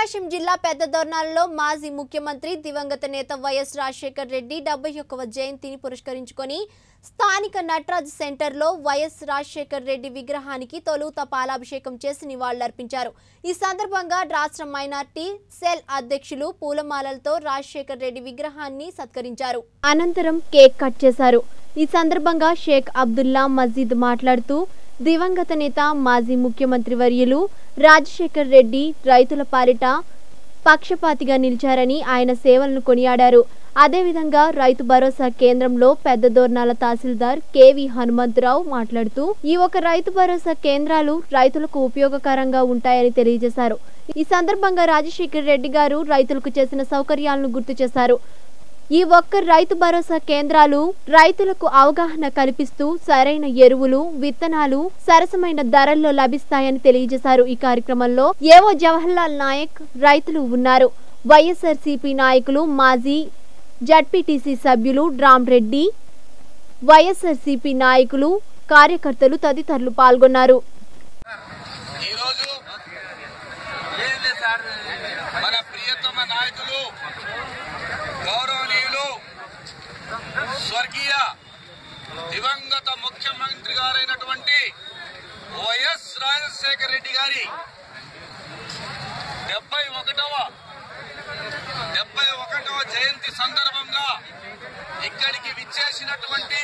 ప్రకాశం జిల్లా పెద్ద దొర్నాలలో మాజీ ముఖ్యమంత్రి దివంగత నేత వైఎస్ రాజశేఖర్ రెడ్డి డెబ్బై ఒక్కవ జయంతిని పురస్కరించుకొని స్థానిక నటరాజ్ సెంటర్లో వైఎస్ రాజశేఖర్ రెడ్డి విగ్రహానికి తొలుత పాలాభిషేకం చేసి నివాళులర్పించారు ఈ సందర్భంగా రాష్ట్ర మైనార్టీ సెల్ అధ్యక్షులు పూలమాలలతో రాజశేఖర్ రెడ్డి విగ్రహాన్ని సత్కరించారు అనంతరం కేక్ కట్ చేశారు ఈ సందర్భంగా షేక్ అబ్దుల్లా మజీద్ మాట్లాడుతూ దివంగత నేత మాజీ ముఖ్యమంత్రి వర్యులు రాజశేఖర్ రెడ్డి రైతుల పాలిట పక్షపాతిగా నిలిచారని ఆయన సేవలను కొనియాడారు అదేవిధంగా రైతు భరోసా కేంద్రంలో పెద్ద దోర్నాల తహసీల్దార్ కేవి హనుమంతరావు మాట్లాడుతూ ఈ ఒక రైతు భరోసా కేంద్రాలు రైతులకు ఉపయోగకరంగా ఉంటాయని తెలియజేశారు ఈ సందర్భంగా రాజశేఖర్ రెడ్డి గారు రైతులకు చేసిన సౌకర్యాలను గుర్తు చేశారు ఈ ఒక్క రైతు భరోసా కేంద్రాలు రైతులకు అవగాహన కల్పిస్తూ సరైన ఎరువులు విత్తనాలు సరసమైన ధరల్లో లభిస్తాయని తెలియజేశారు ఈ కార్యక్రమంలో ఏవో జవహర్లాల్ నాయక్ రైతులు ఉన్నారు వైఎస్ఆర్సీపీ నాయకులు మాజీ జడ్పీటీసీ సభ్యులు డ్రామ్ రెడ్డి వైఎస్ఆర్సీపీ నాయకులు కార్యకర్తలు తదితరులు పాల్గొన్నారు ఈరోజు మన ప్రియతమ నాయకులు గౌరవనీయులు స్వర్గీయ దివంగత ముఖ్యమంత్రి గారైనటువంటి వైఎస్ రాజశేఖర రెడ్డి గారి డెబ్బై ఒకటవ డెబ్బై ఒకటవ జయంతి సందర్భంగా ఇక్కడికి విచ్చేసినటువంటి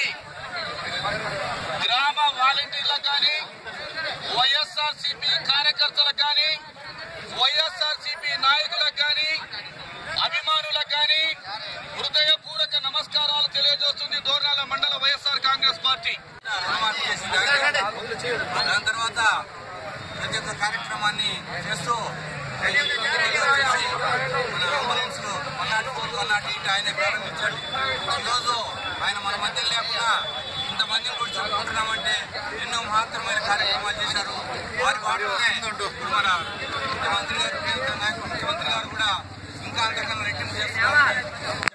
గ్రామ వాలంటీర్లకు కానీ వైఎస్ఆర్ సిపి కార్యకర్తలకు కానీ వైఎస్ఆర్ సిపి నాయకులకు కానీ అభిమానులకు కానీ హృదయపూర్వక నమస్కారాలు తెలియజేస్తుంది దోర్నాల మండల వైఎస్ఆర్ కాంగ్రెస్ పార్టీ రుణమాఫీ చేసింది దాని తర్వాత ప్రతి ఒక్క కార్యక్రమాన్ని చేస్తూ వచ్చేసి మన అంబులెన్స్ లో one nought four one nought eight ఆయన ప్రారంభించాడు ఈరోజు ఆయన మన మధ్య లేకుండా ఇంతమందిని కూడా చెప్పుకుంటున్నామంటే ఎన్నో మహత్తరమైన కార్యక్రమాలు చేశారు వారి వాటినే ఇప్పుడు మన ముఖ్యమంత్రి గారు ప్రియతమ నాయకులు ముఖ్యమంత్రి గారు కూడా ఇంకా అంతకన్నా రెట్టింపు చేస్తున్నారు